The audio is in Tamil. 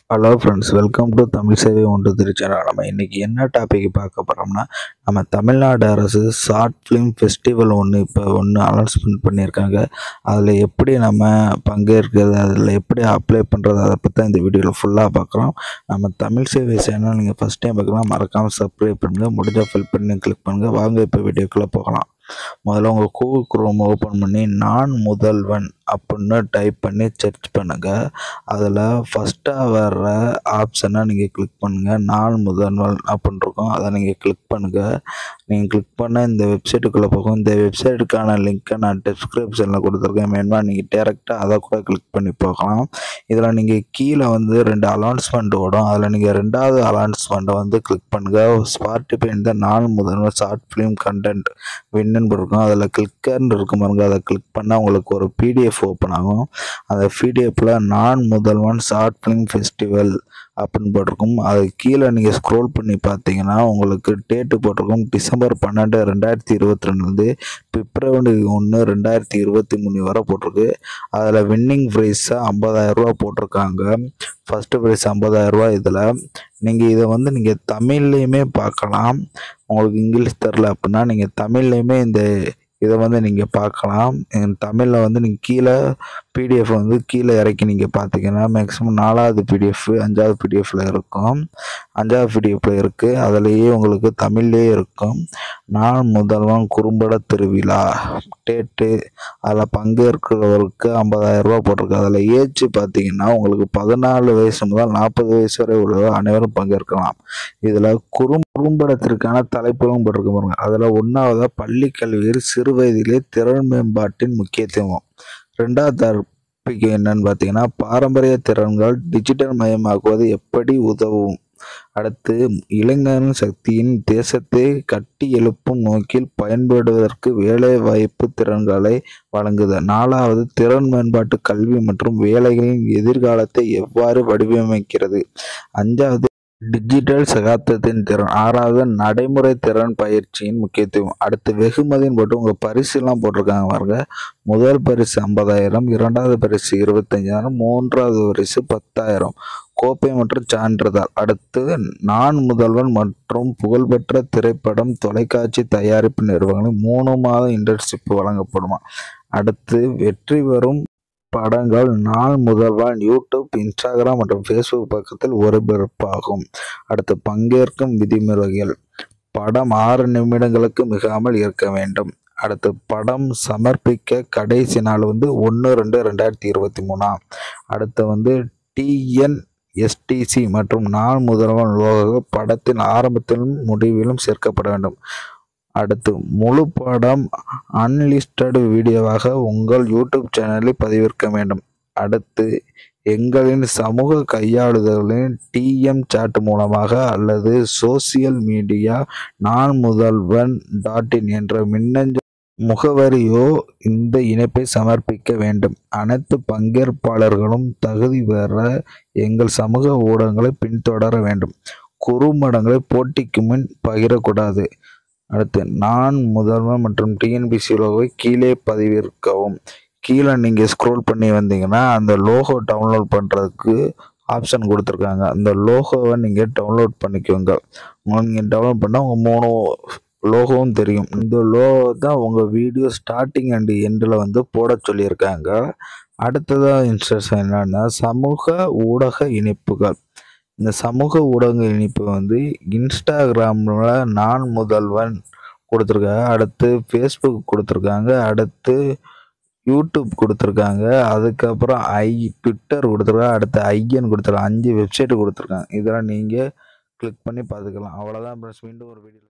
hello friends welcome to Tamil சேவை ஒன்று திருச்செந்தூர் நம்ம இன்றைக்கி என்ன டாபிக் பார்க்க போகிறோம்னா நம்ம தமிழ்நாடு அரசு ஷார்ட் ஃபிலிம் ஃபெஸ்டிவல் ஒன்று இப்போ ஒன்று அனௌன்ஸ்மெண்ட் பண்ணியிருக்காங்க அதில் எப்படி நம்ம பங்கேற்கிறது அதில் எப்படி அப்ளை பண்ணுறது அதை பற்றி தான் இந்த வீடியோவில் ஃபுல்லாக பார்க்குறோம் நம்ம தமிழ் சேவை சேனல் நீங்கள் ஃபஸ்ட் டைம் பார்க்கலாம் மறக்காமல் சப்ஸ்கிரைப் பண்ணுங்கள் முடிஞ்சால் ஃபில் பண்ணி கிளிக் பண்ணுங்கள் வாங்க இப்போ வீடியோக்குள்ளே போகலாம் முதல்ல உங்கள் கூகுள் குரோம் ஓப்பன் பண்ணி நான் முதல்வன் அப்படின்னு டைப் பண்ணி சர்ச் பண்ணுங்கள் அதில் ஃபஸ்ட்டாக வர்ற ஆப்ஷனை நீங்கள் கிளிக் பண்ணுங்கள் நான் முதல்வன் அப்படின்னு இருக்கும் அதை நீங்கள் கிளிக் பண்ணுங்கள் நீங்கள் கிளிக் பண்ண இந்த வெப்சைட்டுக்குள்ளே போகும் இந்த வெப்சைட்டுக்கான லிங்க்கை நான் டிஸ்கிரிப்ஷனில் கொடுத்துருக்கேன் வேணுமா நீங்கள் டேரெக்டாக அதை கூட கிளிக் பண்ணி போகலாம் இதில் நீங்கள் கீழே வந்து ரெண்டு அலௌன்ஸ்மெண்ட் ஓடும் அதில் நீங்கள் ரெண்டாவது அலௌன்ஸ்மெண்ட்டை வந்து கிளிக் பண்ணுங்கள் ஸ்பாட்டிஃபை இந்த Naan Mudhalvan short film content வின்னு இருக்கும் அதில் கிளிக்கர்னு இருக்கும் பாருங்க அதை கிளிக் பண்ணால் உங்களுக்கு ஒரு பிடிஎஃப் ஓப்பன் ஆகும் அந்த பிடிஎஃப்பில் நான் முதல்வன் ஷார்ட் ஃபிலிம் ஃபெஸ்டிவல் அப்படின்னு போட்டிருக்கும் அது கீழே நீங்கள் ஸ்க்ரோல் பண்ணி பார்த்தீங்கன்னா உங்களுக்கு டேட்டு போட்டிருக்கும் டிசம்பர் பன்னெண்டு ரெண்டாயிரத்தி இருபத்தி ரெண்டுலேருந்து பிப்ரவரி ஒன்று ரெண்டாயிரத்தி இருபத்தி மூணு வரை போட்டிருக்கு அதில் வின்னிங் ப்ரைஸாக ஐம்பதாயிரரூவா போட்டிருக்காங்க ஃபஸ்ட்டு ப்ரைஸ் ஐம்பதாயிரரூவா இதில் நீங்கள் இதை வந்து நீங்கள் தமிழ்லேயுமே பார்க்கலாம் உங்களுக்கு இங்கிலீஷ் தெரில அப்படின்னா நீங்கள் தமிழ்லேயுமே இந்த இதை வந்து நீங்கள் பார்க்கலாம் தமிழில் வந்து நீங்கள் கீழே பிடிஎஃப் வந்து கீழே இறக்கி நீங்கள் பார்த்தீங்கன்னா மேக்ஸிமம் நாலாவது பிடிஎஃப் அஞ்சாவது பிடிஎஃப்பில் இருக்கும் அஞ்சாவது பிடிஎஃப்பில் இருக்குது அதுலேயே உங்களுக்கு தமிழ்லேயே இருக்கும் நான் முதல்வன் குறும்பட திருவிழா டேட்டு அதில் பங்கேற்கிறவருக்கு ஐம்பதாயிரரூபா போட்டிருக்கு அதில் ஏஜ் பார்த்தீங்கன்னா உங்களுக்கு பதினாலு வயசு முதல் நாற்பது வயசு வரை உள்ளவர் அனைவரும் பங்கேற்கலாம் இதில் குறும் குறும்படத்திற்கான தலைப்புகளும் போட்டிருக்க பாருங்க அதில் ஒன்றாவதாக பள்ளி கல்வியில் சிறு வயதிலே திறன் மேம்பாட்டின் முக்கியத்துவம் ரெண்டாவது டாபிக் என்னன்னு பார்த்தீங்கன்னா பாரம்பரிய திறன்கள் டிஜிட்டல் மயமாக்குவது எப்படி உதவும் அடுத்து இளைஞரின் சக்தியின் தேசத்தை கட்டி எழுப்பும் நோக்கில் பயன்படுவதற்கு வேலை வாய்ப்பு திறன்களை வழங்குதல் நாலாவது திறன் மேம்பாட்டு கல்வி மற்றும் வேலைகளின் எதிர்காலத்தை எவ்வாறு வடிவமைக்கிறது அஞ்சாவது டிஜிட்டல் சகாப்தத்தின் திறன் ஆறாவது நடைமுறை திறன் பயிற்சியின் முக்கியத்துவம் அடுத்து வெகுமதின்னு போட்டு உங்கள் பரிசுலாம் போட்டிருக்காங்க பாருங்க முதல் பரிசு ஐம்பதாயிரம் இரண்டாவது பரிசு இருபத்தஞ்சாயிரம் மூன்றாவது பரிசு பத்தாயிரம் கோப்பை மற்றும் சான்றிதழ் அடுத்து நான் முதல்வன் மற்றும் புகழ்பெற்ற திரைப்படம் தொலைக்காட்சி தயாரிப்பு நிறுவனங்களில் மூணு மாத இன்டர்ன்ஷிப் வழங்கப்படுமா அடுத்து வெற்றி பெறும் படங்கள் நாள் முதல்வன் யூடியூப் இன்ஸ்டாகிராம் மற்றும் ஃபேஸ்புக் பக்கத்தில் ஒளிபரப்பாகும் அடுத்து பங்கேற்கும் விதிமுறைகள் படம் ஆறு நிமிடங்களுக்கு மிகாமல் இருக்க வேண்டும் அடுத்து படம் சமர்ப்பிக்க கடைசி நாள் வந்து ஒன்று ரெண்டு ரெண்டாயிரத்தி இருபத்தி மூணாம் அடுத்து வந்து டிஎன் எஸ்டிசி மற்றும் நாள் முதல்வன் லோகோ படத்தின் ஆரம்பத்திலும் முடிவிலும் சேர்க்கப்பட வேண்டும் அடுத்து முழு படம் அன்லிஸ்டட் வீடியோவாக உங்கள் யூடியூப் சேனலில் பதிவிறக்க வேண்டும் அடுத்து எங்களின் சமூக கையாளுதல்களின் டிஎம் சாட் மூலமாக அல்லது சோசியல் மீடியா நான் முதல்வன் டாட் இன் என்ற மின்னஞ்சல் முகவரியோ இந்த இணைப்பை சமர்ப்பிக்க வேண்டும் அனைத்து பங்கேற்பாளர்களும் தகுதி பெற எங்கள் சமூக ஊடகங்களை பின்தொடர வேண்டும் குறும்படங்களை போட்டிக்கு முன் பகிரக்கூடாது அடுத்து நான் முதல்வன் மற்றும் டிஎன்பிசி லோகோவை கீழே பதிவிறக்கவும் கீழே நீங்கள் ஸ்க்ரோல் பண்ணி வந்தீங்கன்னா அந்த லோகோ டவுன்லோட் பண்ணுறதுக்கு ஆப்ஷன் கொடுத்துருக்காங்க அந்த லோகோவை நீங்கள் டவுன்லோட் பண்ணிக்கோங்க நீங்கள் டவுன்லோட் பண்ணால் உங்கள் மூணு லோகோவும் தெரியும் இந்த லோகோ தான் உங்கள் வீடியோ ஸ்டார்டிங் அண்ட் எண்டில் வந்து போட சொல்லியிருக்காங்க அடுத்ததாக இன்ஸ்ட்ரக்ஷன் என்னென்னா சமூக ஊடக இணைப்புகள் இந்த சமூக ஊடக இணைப்பு வந்து இன்ஸ்டாகிராமில் நான் முதல்வன் கொடுத்துருக்காங்க அடுத்து ஃபேஸ்புக் கொடுத்துருக்காங்க அடுத்து யூடியூப் கொடுத்துருக்காங்க அதுக்கப்புறம் ஐ ட்விட்டர் கொடுத்துருக்காங்க அடுத்து ஐஎன் கொடுத்துருக்காங்க அஞ்சு வெப்சைட்டு கொடுத்துருக்காங்க இதெல்லாம் நீங்கள் கிளிக் பண்ணி பார்த்துக்கலாம் அவ்வளோதான் ஃப்ரெண்ட்ஸ் மீண்டும் ஒரு வீடியோ